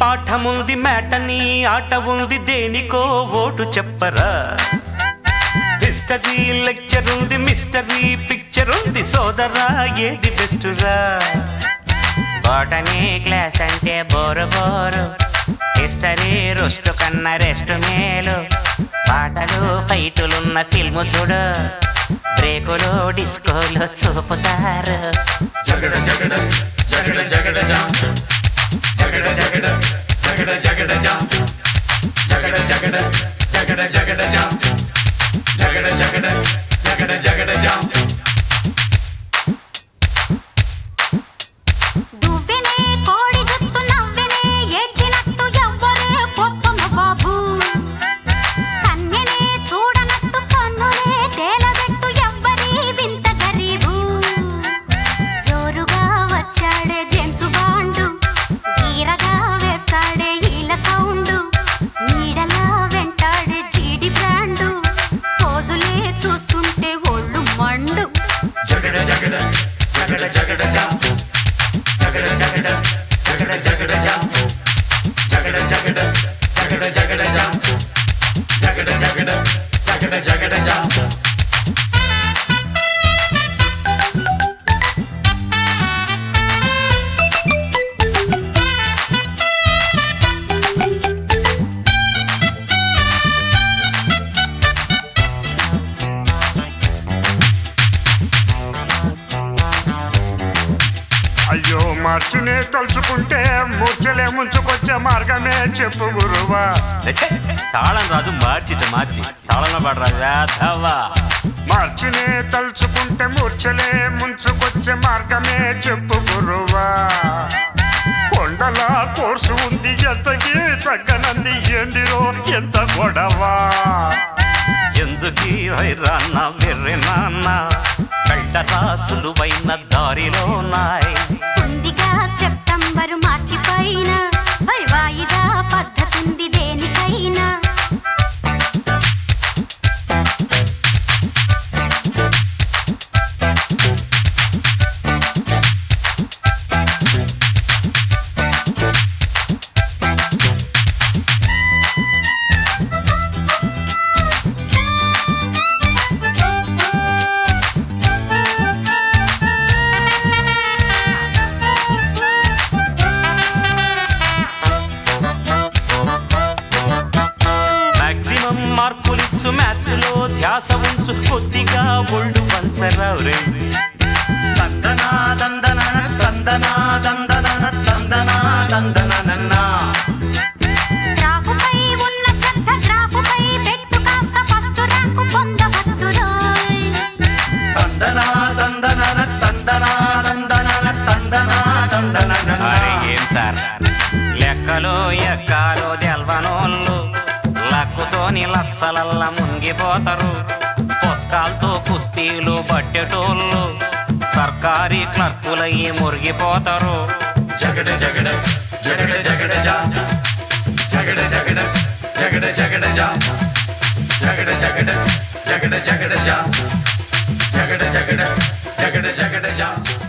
పాఠముంది మేటని ఆట ఉంది దేనికో ఓటు చెప్పరా హిస్టరీ లెక్చర్ ఉంది మిస్టరీ పిక్చర్ ఉంది సోదరా ఏది బెస్టురా బోటనీ క్లాస్ అంటే బోరు బోరు హిస్టరీ రుస్టు కన్నా రెస్ట్ మేలు పాటలు ఫైటులున్న ఫిల్ము చూడు బ్రేకులు డిస్కోలు చూపుతారు దువ్వెనే కోడి జుత్తు నవ్వెనే ఏడ్చినట్టు ఎవ్వరే పొత్తుమ బాబు కన్నెనే చూడనట్టు కన్నులే తేలబెట్టు ఎవ్వరి వింత గరీబు జోరుగా వచ్చాడే జేమ్సు బాండు గీరగా వేస్తాడే ఈల సౌండు నీడలా వెంటాడే జీడి బ్రాండు పోజులే చూస్తుంటే ఒళ్ళు మండు అయ్యో మార్చునే తలుచుకుంటే మూర్చలే ముంచుకొచ్చే మార్గమే చెప్పు గురువా ఛే, తాళం రాజు మార్చిట మార్చి తాళంలో పడరా వేధవా మార్చునే తలుచుకుంటే మూర్చలే ముంచుకొచ్చే మార్గమే చెప్పు గురువా కొండల కోర్సు ఉంది ఎంతకి తగ్గనంది ఏందిరో ఎంత గొడవా ఎందుకీ వైరాన్న వెర్రి నాన్న కళ్ళరా సులువైన దారిలో నాయ్ ఉందిగా సెప్టెంబరు మార్చి పైన పై వాయిదా పద్ధతుంది దేనికైనా మాక్సిమం మార్కులిచ్చు మ్యాథ్స్ లో ధ్యాస ఉంచు కొద్దిగా ఒళ్ళు పంచరావు రే తందనా దందన తందనా దందన తందనా దందన గ్రాఫుపై ఉన్న శ్రద్ధ గ్రాఫుపై పెట్టు కాస్త ఫస్ట్ ర్యాంకు పొందవచ్చు రోయ్. తందనా దందన తందనా దందన తందనా దందన అరే ఏం సార్ లెక్కలు ఎక్కాలు తెల్వనోళ్ళు లక్కుతోని లక్షలల్ల మునిగిపోతారు పుస్తకాలతో కుస్తీలు పట్టేటోళ్ళు సర్కారీ క్లర్కులయ్యి మురిగిపోతారు జగడ జగడ జగడ జగడ జా జగడ జగడ జగడ జగడ జా జగడ జగడ జగడ జగడ జా జగడ జగడ జగడ జగడ జా